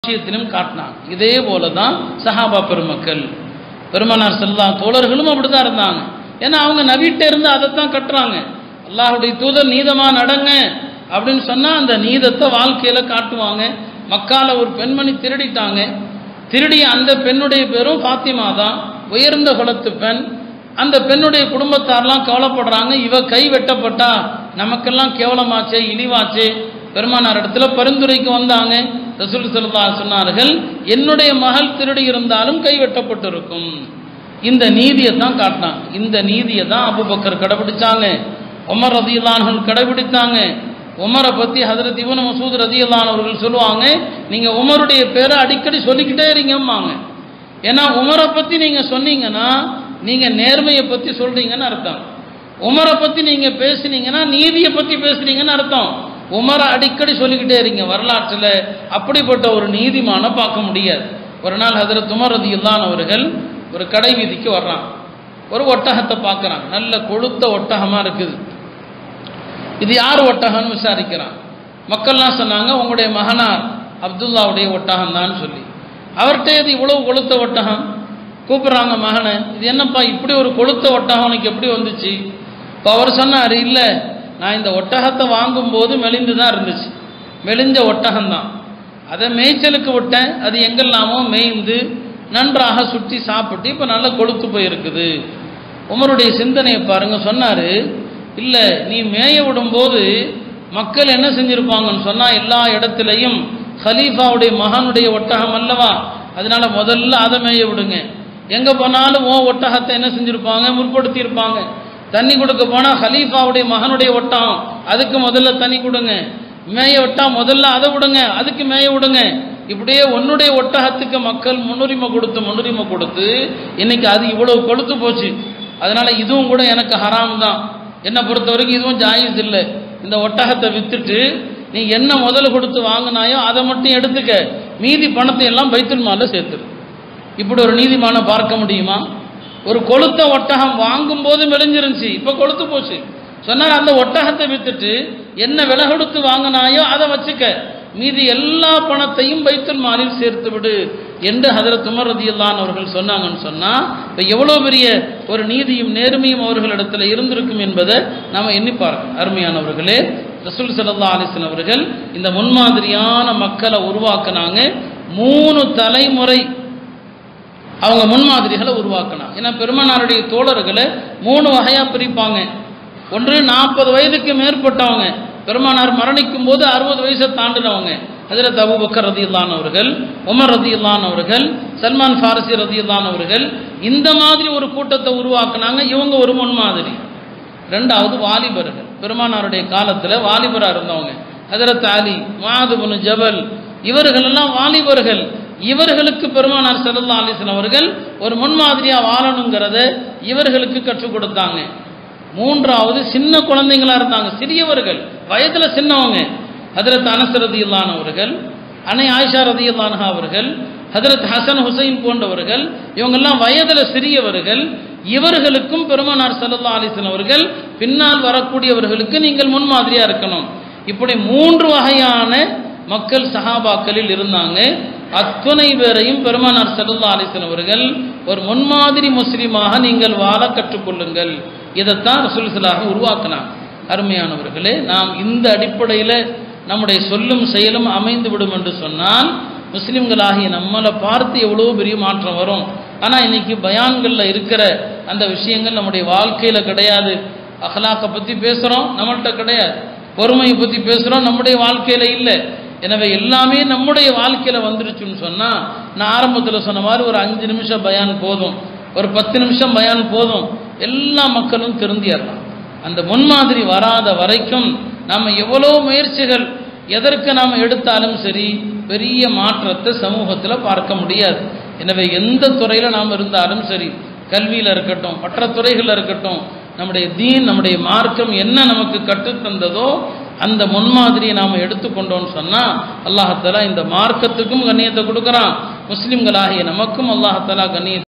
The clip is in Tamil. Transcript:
விஷயத்திலும் காட்டினாங்க இதே போல தான் சஹாபா பெருமக்கள் பெருமானார் செல்லா தோழர்களும் அப்படிதான் இருந்தாங்க ஏன்னா அவங்க நவீட்ட இருந்து அதைத்தான் கட்டுறாங்க அல்லாஹுடைய தூதர் நீதமா நடங்க அப்படின்னு சொன்னா அந்த நீதத்தை வாழ்க்கையில காட்டுவாங்க மக்கால ஒரு பெண்மணி திருடிட்டாங்க திருடிய அந்த பெண்ணுடைய பேரும் ஃபாத்திமா தான் உயர்ந்த குலத்து பெண் அந்த பெண்ணுடைய குடும்பத்தாரெல்லாம் கவலைப்படுறாங்க இவ கை வெட்டப்பட்டா நமக்கெல்லாம் கேவலமாச்சே இழிவாச்சே பெருமானார் இடத்துல பரிந்துரைக்கு வந்தாங்க ரசூல் சல்லா சொன்னார்கள் என்னுடைய மகள் திருடி இருந்தாலும் கை வெட்டப்பட்டிருக்கும் இந்த நீதியை தான் காட்டினாங்க இந்த நீதியை தான் அபுபக்கர் கடைபிடிச்சாங்க உமர் ரதியல்லான்கள் கடைபிடித்தாங்க உமரை பத்தி ஹதரத் இவன் மசூத் ரதியல்லான் அவர்கள் சொல்லுவாங்க நீங்க உமருடைய பேரை அடிக்கடி சொல்லிக்கிட்டே இருங்கம்மாங்க ஏன்னா உமரை பத்தி நீங்க சொன்னீங்கன்னா நீங்க நேர்மையை பத்தி சொல்றீங்கன்னு அர்த்தம் உமரை பத்தி நீங்க பேசுனீங்கன்னா நீதியை பத்தி பேசுறீங்கன்னு அர்த்தம் உமரை அடிக்கடி சொல்லிக்கிட்டே இருங்க வரலாற்றில் அப்படிப்பட்ட ஒரு நீதிமான பார்க்க முடியாது ஒரு நாள் ஹதரத் உமர் ரதியுல்லான் அவர்கள் ஒரு கடை வீதிக்கு வர்றான் ஒரு ஒட்டகத்தை பார்க்குறான் நல்ல கொழுத்த ஒட்டகமாக இருக்குது இது யார் ஒட்டகம்னு விசாரிக்கிறான் மக்கள்லாம் சொன்னாங்க உங்களுடைய மகனார் அப்துல்லாவுடைய ஒட்டகம் தான் சொல்லி அவர்கிட்ட இது இவ்வளவு கொளுத்த ஒட்டகம் கூப்பிட்றாங்க மகனை இது என்னப்பா இப்படி ஒரு கொளுத்த ஒட்டகம் உனக்கு எப்படி வந்துச்சு இப்போ அவர் சொன்னார் இல்லை நான் இந்த ஒட்டகத்தை வாங்கும்போது மெலிந்து தான் இருந்துச்சு மெலிஞ்ச ஒட்டகம்தான் அதை மேய்ச்சலுக்கு விட்டேன் அது எங்கெல்லாமோ மேய்ந்து நன்றாக சுற்றி சாப்பிட்டு இப்போ நல்லா கொளுத்து போயிருக்குது உமருடைய சிந்தனையை பாருங்க சொன்னார் இல்லை நீ மேய விடும்போது மக்கள் என்ன செஞ்சிருப்பாங்கன்னு சொன்னால் எல்லா இடத்துலையும் ஹலீஃபாவுடைய மகனுடைய ஒட்டகம் அல்லவா அதனால முதல்ல அதை மேய விடுங்க எங்கே போனாலும் ஓ ஒட்டகத்தை என்ன செஞ்சுருப்பாங்க முற்படுத்தி இருப்பாங்க தண்ணி கொடுக்க போனால் ஹலீஃபாவுடைய மகனுடைய ஒட்டகம் அதுக்கு முதல்ல தண்ணி கொடுங்க மேய விட்டா முதல்ல அதை விடுங்க அதுக்கு மேய விடுங்க இப்படியே உன்னுடைய ஒட்டகத்துக்கு மக்கள் முன்னுரிமை கொடுத்து முன்னுரிமை கொடுத்து இன்னைக்கு அது இவ்வளவு கொளுத்து போச்சு அதனால இதுவும் கூட எனக்கு ஹராம் தான் என்னை பொறுத்த வரைக்கும் இதுவும் ஜாயிஸ் இல்லை இந்த ஒட்டகத்தை வித்துட்டு நீ என்ன முதல்ல கொடுத்து வாங்கினாயோ அதை மட்டும் எடுத்துக்க மீதி பணத்தை எல்லாம் பைத்துல் மால சேர்த்துரு இப்படி ஒரு நீதிமானை பார்க்க முடியுமா ஒரு கொளுத்த ஒட்டகம் வாங்கும் போது மெலிஞ்சிருந்துச்சு இப்போ கொளுத்து போச்சு சொன்னார் அந்த ஒட்டகத்தை வித்துட்டு என்ன விலை கொடுத்து வாங்கினாயோ அதை வச்சுக்க மீதி எல்லா பணத்தையும் பைத்துல் மாலில் சேர்த்து விடு என்று ஹதரத் உமர் ரதியல்லான் அவர்கள் சொன்னாங்கன்னு சொன்னா இப்போ எவ்வளோ பெரிய ஒரு நீதியும் நேர்மையும் அவர்களிடத்துல இருந்திருக்கும் என்பதை நாம எண்ணி பார்க்கணும் அருமையானவர்களே ரசூல் சல்லா அலிஸ்லாம் அவர்கள் இந்த முன்மாதிரியான மக்களை உருவாக்குனாங்க மூணு தலைமுறை அவங்க முன்மாதிரிகளை உருவாக்கினாங்க ஏன்னா பெருமனாருடைய தோழர்களை மூணு வகையாக பிரிப்பாங்க ஒன்று நாற்பது வயதுக்கு மேற்பட்டவங்க பெருமானார் மரணிக்கும் போது அறுபது வயசை தாண்டினவங்க ஹஜரத் அபுபக்கர் ரதியுல்லான் அவர்கள் உமர் ரதியுல்லான் அவர்கள் சல்மான் ஃபாரசி ரதியுல்லான் அவர்கள் இந்த மாதிரி ஒரு கூட்டத்தை உருவாக்குனாங்க இவங்க ஒரு முன்மாதிரி ரெண்டாவது வாலிபர்கள் பெருமானாருடைய காலத்தில் வாலிபராக இருந்தவங்க ஹஜரத் அலி மாதுபுனு ஜபல் இவர்கள் எல்லாம் வாலிபர்கள் இவர்களுக்கு பெருமானார் செல்லல்லா அலிஸ்லாம் அவர்கள் ஒரு முன்மாதிரியாக வாழணுங்கிறத இவர்களுக்கு கற்றுக் கொடுத்தாங்க மூன்றாவது சின்ன குழந்தைங்களா இருந்தாங்க சிறியவர்கள் வயதுல சின்னவங்க ஹதரத் அனஸ் ரதி அவர்கள் அன்னை ஆயிஷா ரதி அவர்கள் ஹதரத் ஹசன் ஹுசைன் போன்றவர்கள் இவங்கெல்லாம் வயதுல சிறியவர்கள் இவர்களுக்கும் பெருமானார் சல்லா அலிஸ்லாம் அவர்கள் பின்னால் வரக்கூடியவர்களுக்கு நீங்கள் முன்மாதிரியா இருக்கணும் இப்படி மூன்று வகையான மக்கள் சஹாபாக்களில் இருந்தாங்க அத்துணை பேரையும் பெருமானார் சல்லா அலிஸ்லாம் அவர்கள் ஒரு முன்மாதிரி முஸ்லீமாக நீங்கள் வாழ கற்றுக்கொள்ளுங்கள் இதைத்தான் ரசூல்சலாக உருவாக்கினாங்க அருமையானவர்களே நாம் இந்த அடிப்படையில் நம்முடைய சொல்லும் செயலும் அமைந்து விடும் என்று சொன்னால் முஸ்லிம்களாகிய நம்மளை பார்த்து எவ்வளோ பெரிய மாற்றம் வரும் ஆனால் இன்னைக்கு பயான்களில் இருக்கிற அந்த விஷயங்கள் நம்முடைய வாழ்க்கையில் கிடையாது அகலாக்கை பற்றி பேசுகிறோம் நம்மள்கிட்ட கிடையாது பொறுமையை பற்றி பேசுகிறோம் நம்முடைய வாழ்க்கையில் இல்லை எனவே எல்லாமே நம்முடைய வாழ்க்கையில் வந்துருச்சுன்னு சொன்னால் நான் ஆரம்பத்தில் சொன்ன மாதிரி ஒரு அஞ்சு நிமிஷம் பயான் போதும் ஒரு பத்து நிமிஷம் பயான் போதும் எல்லா மக்களும் திருந்திடலாம் அந்த முன்மாதிரி வராத வரைக்கும் நாம் எவ்வளோ முயற்சிகள் எதற்கு நாம் எடுத்தாலும் சரி பெரிய மாற்றத்தை சமூகத்தில் பார்க்க முடியாது எனவே எந்த துறையில் நாம் இருந்தாலும் சரி கல்வியில் இருக்கட்டும் மற்ற துறைகளில் இருக்கட்டும் நம்முடைய தீன் நம்முடைய மார்க்கம் என்ன நமக்கு கற்றுத்தந்ததோ அந்த முன்மாதிரியை நாம் எடுத்துக்கொண்டோம்னு சொன்னால் அல்லாஹாலா இந்த மார்க்கத்துக்கும் கண்ணியத்தை கொடுக்குறான் முஸ்லிம்களாகிய நமக்கும் அல்லாஹாலா கண்ணியத்தை